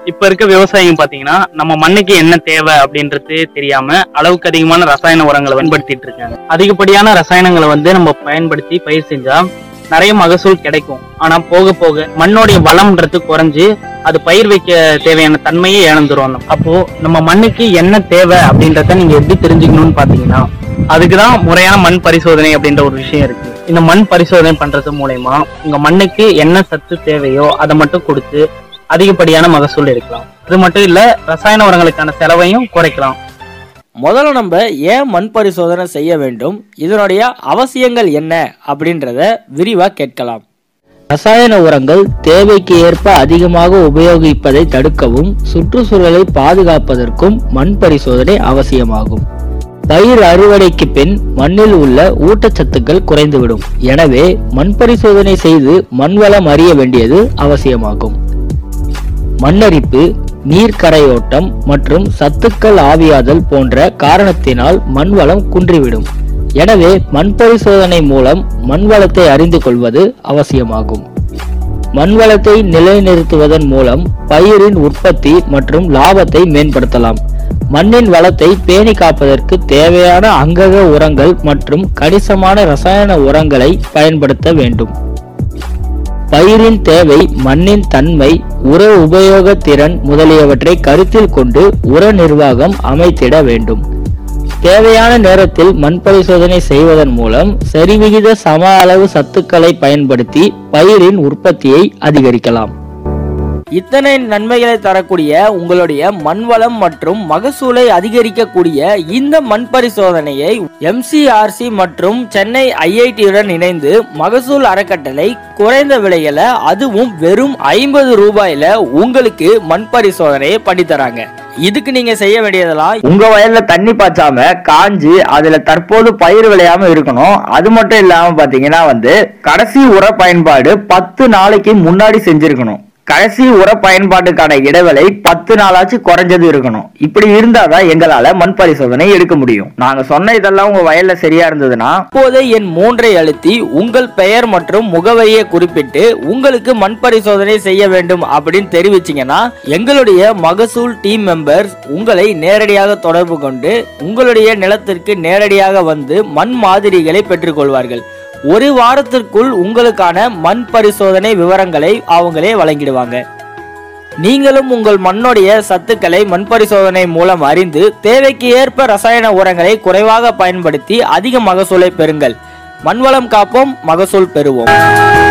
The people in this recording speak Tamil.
இப்ப இருக்க விவசாயிங்க பாத்தீங்கன்னா நம்ம மண்ணுக்கு என்ன தேவை அப்படின்றது தெரியாம அளவுக்கு அதிகமான ரசாயன உரங்களை பயன்படுத்திட்டு இருக்காங்க அதிகப்படியான ரசாயனங்களை வந்து நம்ம பயன்படுத்தி பயிர் செஞ்சா நிறைய மகசூல் கிடைக்கும் ஆனா போக போக மண்ணோடைய வளம்ன்றது குறைஞ்சு அது பயிர் வைக்க தேவையான தன்மையை இழந்துரும் நம்ம. அப்போ நம்ம மண்ணுக்கு என்ன தேவை அப்படின்றத நீங்க எப்படி தெரிஞ்சுக்கணும்னு பாத்தீங்கன்னா அதுக்குதான் முறையான மண் பரிசோதனை அப்படின்ற ஒரு விஷயம் இருக்கு இந்த மண் பரிசோதனை பண்றது மூலயமா உங்க மண்ணுக்கு என்ன சத்து தேவையோ அதை மட்டும் கொடுத்து அதிகப்படியான மகசூல் எடுக்கலாம் இது மட்டும் இல்ல ரசாயன உரங்களுக்கான செலவையும் குறைக்கலாம் முதல்ல நம்ம ஏன் மண் பரிசோதனை செய்ய வேண்டும் இதனுடைய அவசியங்கள் என்ன அப்படின்றத விரிவா கேட்கலாம் ரசாயன உரங்கள் தேவைக்கு ஏற்ப அதிகமாக உபயோகிப்பதை தடுக்கவும் சுற்றுச்சூழலை பாதுகாப்பதற்கும் மண் பரிசோதனை அவசியமாகும் பயிர் அறுவடைக்கு பின் மண்ணில் உள்ள ஊட்டச்சத்துக்கள் குறைந்துவிடும் எனவே மண் பரிசோதனை செய்து மண் வளம் அறிய வேண்டியது அவசியமாகும் மண்ணரிப்பு நீர் கரையோட்டம் மற்றும் சத்துக்கள் ஆவியாதல் போன்ற காரணத்தினால் மண் வளம் குன்றிவிடும் எனவே மண் பரிசோதனை மூலம் மண் வளத்தை அறிந்து கொள்வது அவசியமாகும் மண் வளத்தை நிலைநிறுத்துவதன் மூலம் பயிரின் உற்பத்தி மற்றும் லாபத்தை மேம்படுத்தலாம் மண்ணின் வளத்தை பேணி காப்பதற்கு தேவையான அங்கக உரங்கள் மற்றும் கணிசமான ரசாயன உரங்களை பயன்படுத்த வேண்டும் பயிரின் தேவை மண்ணின் தன்மை உர உபயோக திறன் முதலியவற்றை கருத்தில் கொண்டு உர நிர்வாகம் அமைத்திட வேண்டும் தேவையான நேரத்தில் மண் பரிசோதனை செய்வதன் மூலம் சரிவிகித சம அளவு சத்துக்களை பயன்படுத்தி பயிரின் உற்பத்தியை அதிகரிக்கலாம் இத்தனை நன்மைகளை தரக்கூடிய உங்களுடைய மண் வளம் மற்றும் மகசூலை அதிகரிக்கக்கூடிய இந்த மண் பரிசோதனையை எம்சிஆர்சி மற்றும் சென்னை ஐஐடியுடன் இணைந்து மகசூல் அறக்கட்டளை குறைந்த விலையில அதுவும் வெறும் ஐம்பது ரூபாயில உங்களுக்கு மண் பரிசோதனையை பண்ணி தராங்க இதுக்கு நீங்க செய்ய வேண்டியதெல்லாம் உங்க வயல்ல தண்ணி பாய்ச்சாம காஞ்சு அதுல தற்போது பயிர் விளையாம இருக்கணும் அது மட்டும் இல்லாம பாத்தீங்கன்னா வந்து கடைசி உர பயன்பாடு பத்து நாளைக்கு முன்னாடி செஞ்சிருக்கணும் கடைசி உர பயன்பாட்டுக்கான இடைவேளை பத்து நாளாச்சு குறைஞ்சது இருக்கணும் இப்படி இருந்தாதான் எங்களால மண் பரிசோதனை எடுக்க முடியும் நாங்க சொன்ன இதெல்லாம் உங்க வயல்ல சரியா இருந்ததுன்னா இப்போதே என் மூன்றை அழுத்தி உங்கள் பெயர் மற்றும் முகவரியை குறிப்பிட்டு உங்களுக்கு மண் பரிசோதனை செய்ய வேண்டும் அப்படின்னு தெரிவிச்சீங்கன்னா எங்களுடைய மகசூல் டீம் மெம்பர்ஸ் உங்களை நேரடியாக தொடர்பு கொண்டு உங்களுடைய நிலத்திற்கு நேரடியாக வந்து மண் மாதிரிகளை பெற்றுக்கொள்வார்கள் ஒரு வாரத்திற்குள் உங்களுக்கான மண் பரிசோதனை விவரங்களை அவங்களே வழங்கிடுவாங்க நீங்களும் உங்கள் மண்ணுடைய சத்துக்களை மண் பரிசோதனை மூலம் அறிந்து தேவைக்கு ஏற்ப ரசாயன உரங்களை குறைவாக பயன்படுத்தி அதிக மகசூலை பெறுங்கள் மண்வளம் காப்போம் மகசூல் பெறுவோம்